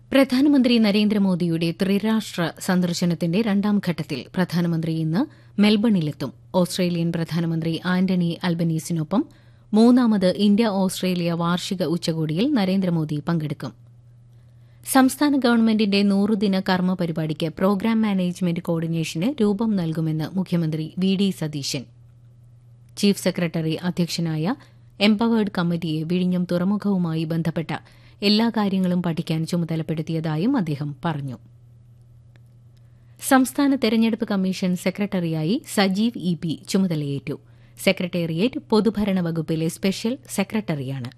പ്രധാനമന്ത്രി നരേന്ദ്രമോദിയുടെ ത്രിരാഷ്ട്ര സന്ദർശനത്തിന്റെ രണ്ടാം ഘട്ടത്തിൽ പ്രധാനമന്ത്രി ഇന്ന് മെൽബണിലെത്തും ഓസ്ട്രേലിയൻ പ്രധാനമന്ത്രി ആന്റണി അൽബനീസിനൊപ്പം മൂന്നാമത് ഇന്ത്യ ഓസ്ട്രേലിയ വാർഷിക ഉച്ചകോടിയിൽ നരേന്ദ്രമോദി പങ്കെടുക്കും സംസ്ഥാന ഗവൺമെന്റിന്റെ നൂറുദിന കർമ്മ പരിപാടിക്ക് പ്രോഗ്രാം മാനേജ്മെന്റ് കോർഡിനേഷന് രൂപം നൽകുമെന്ന് മുഖ്യമന്ത്രി V D Satheesan chief secretary അധ്യക്ഷനായ എംപവേർഡ് കമ്മിറ്റിയെ വിഴിഞ്ഞം തുറമുഖവുമായി ബന്ധപ്പെട്ട എല്ലാ കാര്യങ്ങളും പഠിക്കാൻ ചുമതലപ്പെടുത്തിയതായും അദ്ദേഹം പറഞ്ഞു സംസ്ഥാന തെരഞ്ഞെടുപ്പ് കമ്മീഷൻ സെക്രട്ടറിയായി സജീവ് ഇ പി ചുമതലയേറ്റു സെക്രട്ടേറിയറ്റ് പൊതുഭരണ വകുപ്പിലെ സ്പെഷ്യൽ സെക്രട്ടറിയാണ്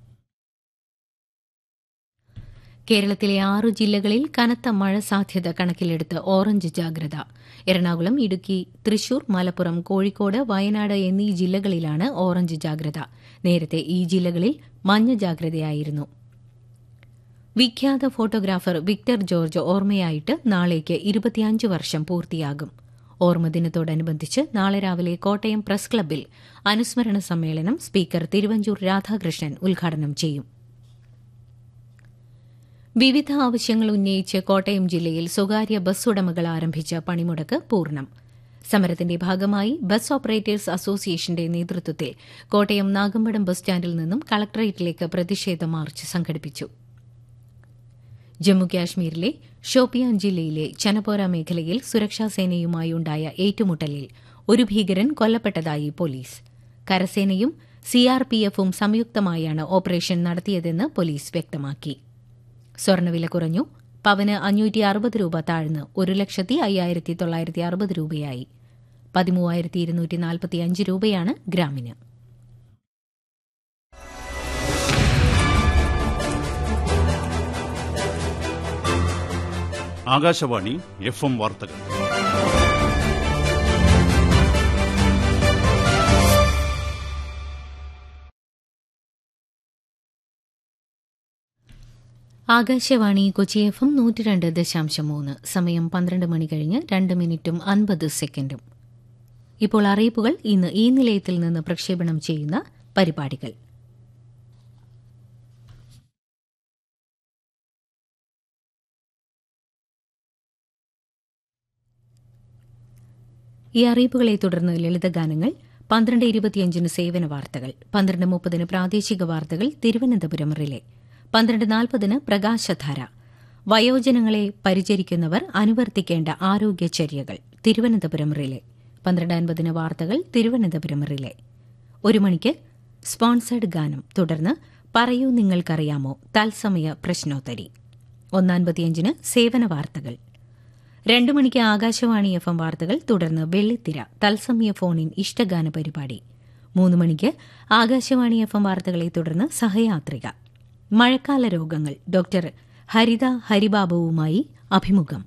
കേരളത്തിലെ ആറു ജില്ലകളിൽ കനത്ത മഴ സാധ്യത കണക്കിലെടുത്ത് ഓറഞ്ച് ജാഗ്രത എറണാകുളം ഇടുക്കി തൃശൂർ മലപ്പുറം കോഴിക്കോട് വയനാട് എന്നീ ജില്ലകളിലാണ് ഓറഞ്ച് ജാഗ്രത നേരത്തെ ഈ ജില്ലകളിൽ മഞ്ഞ ജാഗ്രതയായിരുന്നു വിഖ്യാത ഫോട്ടോഗ്രാഫർ വിക്ടർ ജോർജ് ഓർമ്മയായിട്ട് നാളേക്ക് ഇരുപത്തിയഞ്ച് വർഷം പൂർത്തിയാകും ഓർമ്മദിനത്തോടനുബന്ധിച്ച് നാളെ രാവിലെ കോട്ടയം പ്രസ് ക്ലബ്ബിൽ അനുസ്മരണ സമ്മേളനം സ്പീക്കർ തിരുവഞ്ചൂർ രാധാകൃഷ്ണൻ ഉദ്ഘാടനം ചെയ്യും വിവിധ ആവശ്യങ്ങൾ ഉന്നയിച്ച് കോട്ടയം ജില്ലയിൽ സ്വകാര്യ ബസ് ഉടമകൾ ആരംഭിച്ച പണിമുടക്ക് പൂർണ്ണം സമരത്തിന്റെ ഭാഗമായി ബസ് ഓപ്പറേറ്റേഴ്സ് അസോസിയേഷന്റെ നേതൃത്വത്തിൽ കോട്ടയം നാഗമ്പടം ബസ് സ്റ്റാൻഡിൽ നിന്നും കളക്ടറേറ്റിലേക്ക് പ്രതിഷേധ മാർച്ച് സംഘടിപ്പിച്ചു ജമ്മുകാശ്മീരിലെ ഷോപ്പിയാൻ ജില്ലയിലെ ചനപോര മേഖലയിൽ സുരക്ഷാസേനയുമായുണ്ടായ ഏറ്റുമുട്ടലിൽ ഒരു ഭീകരൻ കൊല്ലപ്പെട്ടതായി പോലീസ് കരസേനയും സിആർപിഎഫും സംയുക്തമായാണ് ഓപ്പറേഷൻ നടത്തിയതെന്ന് പോലീസ് വ്യക്തമാക്കി സ്വർണ്ണവില കുറഞ്ഞു പവന് അഞ്ഞൂറ്റി അറുപത് രൂപ താഴ്ന്ന് ഒരു ലക്ഷത്തി അയ്യായിരത്തി തൊള്ളായിരത്തി അറുപത് രൂപയായി പതിമൂവായിരത്തി ഇരുന്നൂറ്റി നാൽപ്പത്തിയഞ്ച് രൂപയാണ് ഗ്രാമിന് ആകാശവാണി എഫ് എം വാർത്തകൾ ആകാശവാണി കൊച്ചി എഫ് എം നൂറ്റി രണ്ട് ദശാംശം മൂന്ന് സമയം പന്ത്രണ്ട് മണി കഴിഞ്ഞ് രണ്ട് മിനിറ്റും അൻപത് സെക്കൻഡും ഇപ്പോൾ അറിയിപ്പുകൾ ഇന്ന് ഈ നിലയത്തിൽ നിന്ന് പ്രക്ഷേപണം ചെയ്യുന്ന പരിപാടികൾ ഈ അറിയിപ്പുകളെ തുടർന്ന് ലളിതഗാനങ്ങൾ പന്ത്രണ്ട് ഇരുപത്തിയഞ്ചിന് സേവന വാർത്തകൾ പന്ത്രണ്ട് മുപ്പതിന് പ്രാദേശിക വാർത്തകൾ തിരുവനന്തപുരം റിലേ പന്ത്രണ്ട് നാൽപ്പതിന് പ്രകാശധാര വയോജനങ്ങളെ പരിചരിക്കുന്നവർ അനുവർത്തിക്കേണ്ട ആരോഗ്യചര്യകൾ തിരുവനന്തപുരം റിലേ പന്ത്രണ്ട് അൻപതിന് വാർത്തകൾ തിരുവനന്തപുരം റിലേ ഒരു മണിക്ക് സ്പോൺസേഡ് ഗാനം തുടർന്ന് പറയൂ നിങ്ങൾക്കറിയാമോ തത്സമയ പ്രശ്നോത്തരി ഒന്നാൻപത്തിയഞ്ചിന് സേവന വാർത്തകൾ രണ്ടു മണിക്ക് ആകാശവാണി എഫ് എം വാർത്തകൾ തുടർന്ന് വെള്ളിത്തിര തത്സമയ ഫോണിൻ ഇഷ്ടഗാന പരിപാടി മൂന്ന് മണിക്ക് ആകാശവാണി എഫ് എം വാർത്തകളെ തുടർന്ന് സഹയാത്രിക മഴക്കാല രോഗങ്ങൾ ഡോക്ടർ ഹരിത ഹരിബാബുവുമായി അഭിമുഖം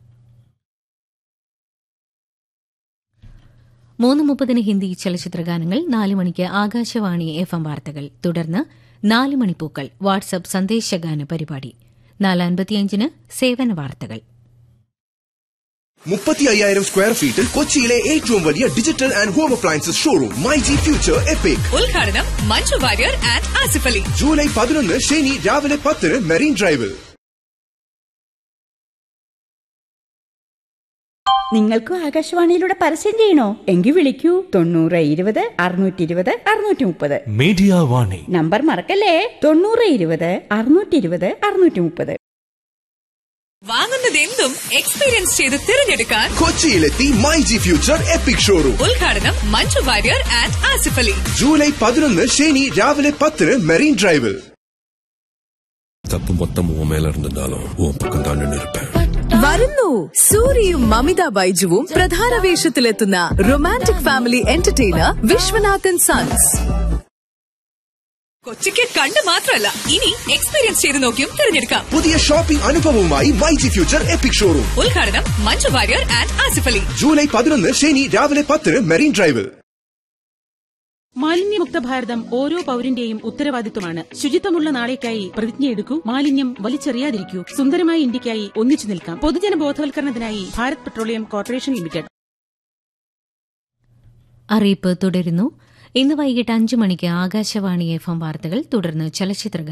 മൂന്ന് മുപ്പതിന് ഹിന്ദി ചലച്ചിത്രഗാനങ്ങൾ നാല് മണിക്ക് ആകാശവാണി എഫ് എം വാർത്തകൾ തുടർന്ന് നാല് മണിപ്പൂക്കൾ വാട്സ്ആപ്പ് സന്ദേശഗാന പരിപാടി നാല് അൻപത്തിയഞ്ചിന് സേവന വാർത്തകൾ മുപ്പത്തി അയ്യായിരം സ്ക്വയർ ഫീറ്റിൽ കൊച്ചിയിലെ ഏറ്റവും വലിയ digital and home appliances showroom My G Future Epic ഉദ്ഘാടനം മഞ്ജു വാര്യർ ആൻഡ് ആസിഫ് അലി ജൂലൈ പതിനൊന്ന് ശനി രാവിലെ പത്തിന് മെറീൻ ഡ്രൈവിൽ നിങ്ങൾക്കും ആകാശവാണിയിലൂടെ പരസ്യം ചെയ്യണോ എങ്കിൽ വിളിക്കൂ തൊണ്ണൂറ് ഇരുപത് അറുന്നൂറ്റി ഇരുപത് അറുന്നൂറ്റി മുപ്പത് മീഡിയ വാണി നമ്പർ മറക്കല്ലേ തൊണ്ണൂറ് ഇരുപത് അറുന്നൂറ്റി ഇരുപത് അറുന്നൂറ്റി മുപ്പത് വാങ്ങുന്നത് എന്തും എക്സ്പീരിയൻസ് ചെയ്ത് തിരഞ്ഞെടുക്കാൻ കൊച്ചിയിലെത്തി My G Future Epic showroom ഉദ്ഘാടനം മഞ്ജു വാര്യർ ആൻഡ് ആസിഫ് അലി ജൂലൈ പതിനൊന്ന് ശനി രാവിലെ പത്തിന് മെറീൻ ഡ്രൈവിൽ தப்பு மொத்தம் உன் மேல இருந்திருந்தாலும் உன் பக்கம் தான் நின்று இருப்பேன் വരുന്നു സൂര്യയും മമിത ബൈജുവും പ്രധാന വേഷത്തിലെത്തുന്ന romantic family entertainer Viswanathan sons കൊച്ചിക്ക് കണ്ടു മാത്രമല്ല ഇനി എക്സ്പീരിയൻസ് ചെയ്ത് നോക്കിയും തിരഞ്ഞെടുക്കാം പുതിയ ഷോപ്പിംഗ് അനുഭവവുമായി My G Future Epic showroom ഉദ്ഘാടനം മഞ്ജു വാര്യർ ആൻഡ് ആസിഫ് അലി ജൂലൈ പതിനൊന്ന് ശനി രാവിലെ പത്തിന് മെറീൻ ഡ്രൈവിൽ മാലിന്യമുക്ത ഭാരതം ഓരോ പൌരന്റെയും ഉത്തരവാദിത്വമാണ് ശുചിത്വമുള്ള നാളേക്കായി പ്രതിജ്ഞയെടുക്കൂ മാലിന്യം വലിച്ചെറിയാതിരിക്കൂ സുന്ദരമായ ഇന്ത്യക്കായി ഒന്നിച്ചു നിൽക്കാം പൊതുജന ബോധവൽക്കരണത്തിനായി ഭാരത് പെട്രോളിയം കോർപ്പറേഷൻ ലിമിറ്റഡ് അറിയിപ്പ് തുടരുന്നു ഇന്ന് വൈകിട്ട് അഞ്ച് മണിക്ക് ആകാശവാണി എഫ് എം വാർത്തകൾ തുടർന്ന് ചലച്ചിത്ര